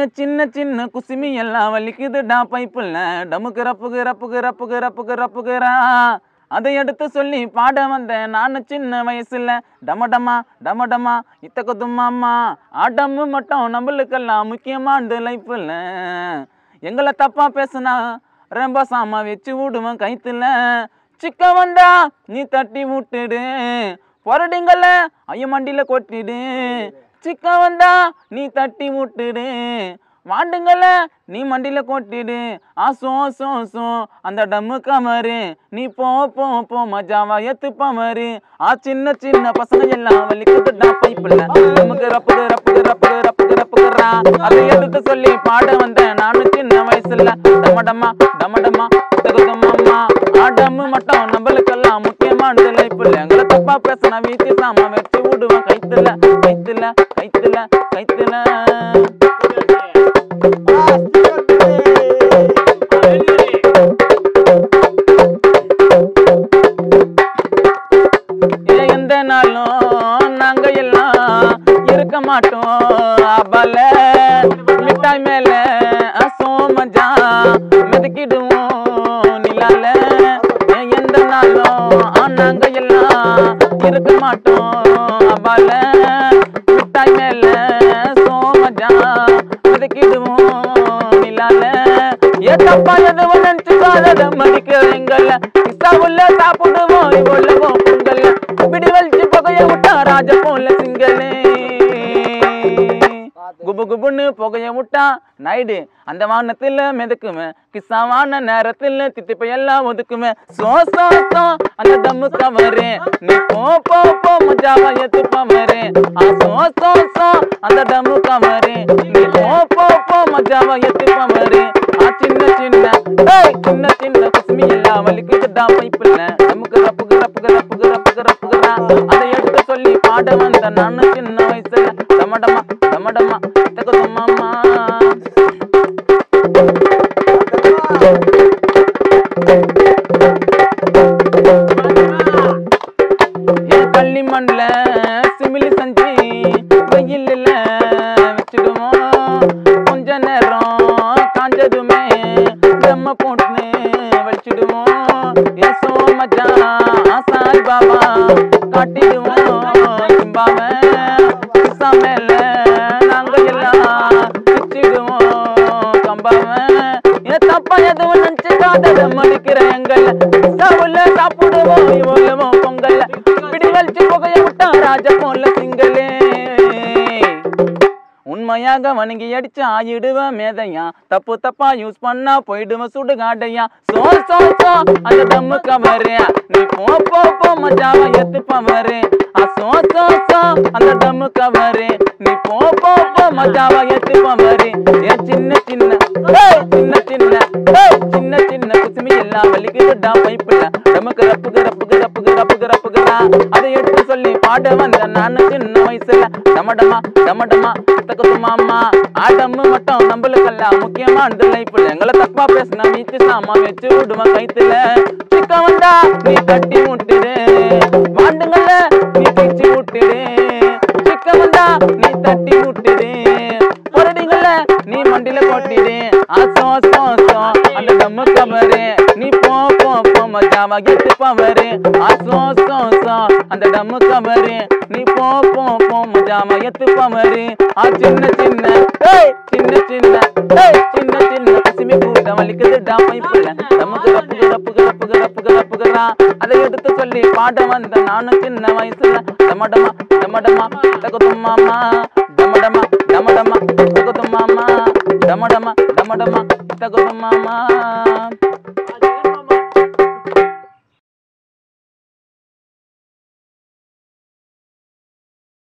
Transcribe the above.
என் சின்ன சின்ன குசுமி எல்லாம் வலிக்குதுடா பைப்புல டமுக்கு ரப்புக்கு ரப்புக்கு ரப்புக்கு ரப்புக்கு ரப்புக்குறா அதை எடுத்து சொல்லி பாட வந்தேன் நான் சின்ன வயசுல டமடமா டமடமா இத்தக்கு தும்மாமா ஆடம்பு மட்டும் நம்மளுக்கெல்லாம் முக்கியமான லைஃப்ல எங்களை தப்பா பேசுனா ரொம்ப சாமா வச்சு விடுவேன் கைத்துல சிக்க வந்தா நீ தட்டி விட்டுடு பொரடிங்கள ஐய மண்டியில கொட்டிடு சிக்க வந்தா நீ தட்டி விட்டுடு வாண்டுங்கள நீ மண்டியில கொட்டிடு ஆ சோ சோ சோ அந்த டம்மு கமரு நீ போ போ போ மஜாவா எத்து பமரு ஆ சின்ன சின்ன பசங்க எல்லாம் வலிக்குதுடா பைப்புல நமக்கு ரப்புக்கு ரப்புக்கு ரப்புக்கு ரப்புக்கு ரப்புக்குறா அதை எடுத்து சொல்லி பாட வந்தேன் நானும் சின்ன வயசுல டமடமா டமடமா தகுதம்மா ஆடம்மு மட்டும் நம்மளுக்கெல்லாம் முக்கியமான லைஃப்ல எங்களை தப்பா பேசினா வீட்டு சாமா வச்சு விடுவேன் கைத்துல கைத்துல கைத்துல கைத்துல ஏ எந்த நாளும் நாங்க எல்லாம் இருக்க மாட்டோம் அபல மிட்டாய் மேல சோமஜா மிதக்கிடுவோம் நிலால ஏ எந்த நாளும் நாங்க எல்லாம் இருக்க மாட்டோம் அபல மிட்டாய் மேல சோமஜா மிதக்கிடுவோம் நிலால ஏ தப்பா எதுவும் நினைச்சுக்காத மதிக்கிறீங்கள கிசாவுள்ள சாப்பிடுவோம் இவ்வளவும் பொங்கல் பிடி வலிச்சு புகைய விட்டா ராஜ போல சிங்களே குபு குபுன்னு புகைய விட்டா நைடு அந்த வானத்துல மிதக்குவேன் கிசாவான நேரத்துல தித்திப்பை எல்லாம் ஒதுக்குவேன் சோ சோ சோ அந்த டம்மு கவரு நீ போ போ போ மஜாவா எத்து பமரு ஆ சோ சோ சோ அந்த டம்மு கவரு நீ போ போ போ மஜாவா எத்து பமரு ஆ சின்ன சின்ன ஏய் சின்ன சின்ன குசுமி எல்லாம் வலிக்குதுடா பைப்புல நமக்கு ரப்புக்கு ரப்புக்கு ரப்புக்கு ரப்புக்கு ரப்புக்குறா அதை எடுத்து சொல்லி பாட வந்த நானும் சின்ன வயசுல டமடமா டமடமா தகுதம்மாமா என் கள்ளி மண்ல சிமிலி செஞ்சு வெயில்ல வச்சிடுவோம் கொஞ்ச நேரம் காஞ்சதுமே தம்ம போட்டு வலிச்சிடுவோம் என் சோமஜா சாய் பாபா காட்டிடுவோம் சிம்பாவை மேல நாங்க எல்லாம் வச்சிடுவோம் கம்பாவை என் தப்பா எதுவும் நினைச்சுக்காத மடிக்கிற எங்கள் சாவுல சாப்பிடுவோம் இவ்வளவோ பொங்கல் பிடி வலிச்சு புகைய விட்டா ராஜ போல சிங்களே உண்மையாக வணங்கி அடிச்சு ஆயிடுவேன் மேதையா தப்பு தப்பா யூஸ் பண்ணா போயிடுவேன் சுடுகாடையா சோ சோ சோ அந்த டம்மு கவரு நீ போ போ போ மஜாவா எத்து பவரு ஆ சோ சோ சோ அந்த டம்மு கவரு நீ போ போ போ மஜாவா எத்து பவரு ஏன் சின்ன சின்ன ஏய், சின்ன சின்ன ஏய், சின்ன சின்ன குசுமி எல்லாம் வலிக்குதுடா பைப்புல நமக்கு ரப்புக்கு ரப்புக்கு ரப்புக்கு ரப்புக்கு ரப்புக்குடா அதை எடுத்து சொல்லி பாட வந்த நானு சின்ன வயசுல டமடமா டமடமா தகுது மாமா ஆடம்பு மட்டும் நம்மளுக்கெல்லாம் முக்கியமானது லைஃப்ல எங்களை தப்பா பேசினா வீட்டு சாமா வச்சு விடுவேன் கைத்துல சிக்க வந்தா நீ கட்டி விட்டுடு வாண்டுங்கள நீ பிச்சு விட்டுடு சிக்க வந்தா நீ தட்டி விட்டுடு பொரடிங்கள நீ மண்டில கொட்டிடு ஆசோ சோ சோ அந்த டம்மு கமரு நீ போ போ போ மஜாவா கெட்டு பவரு ஆசோ சோ சோ அந்த டம்மு கமரு நீ போ போ போ மஜாவா எத்து பவரு ஆ சின்ன சின்ன ஏய் சின்ன சின்ன ஏய் சின்ன சின்ன பசுமி கூட்டம் வலிக்குது டாமை புள்ள நமக்கு ரப்புக்கு ரப்புக்கு ரப்புக்கு ரப்புக்கு ரப்புக்குறா அதை எடுத்து சொல்லி பாட வந்த நானும் சின்ன வயசுல டமடமா டமடமா தகுதும் மாமா டமடமா டமடமா தகுதும் மாமா டமடமா டமடமா தகுதும் மாமா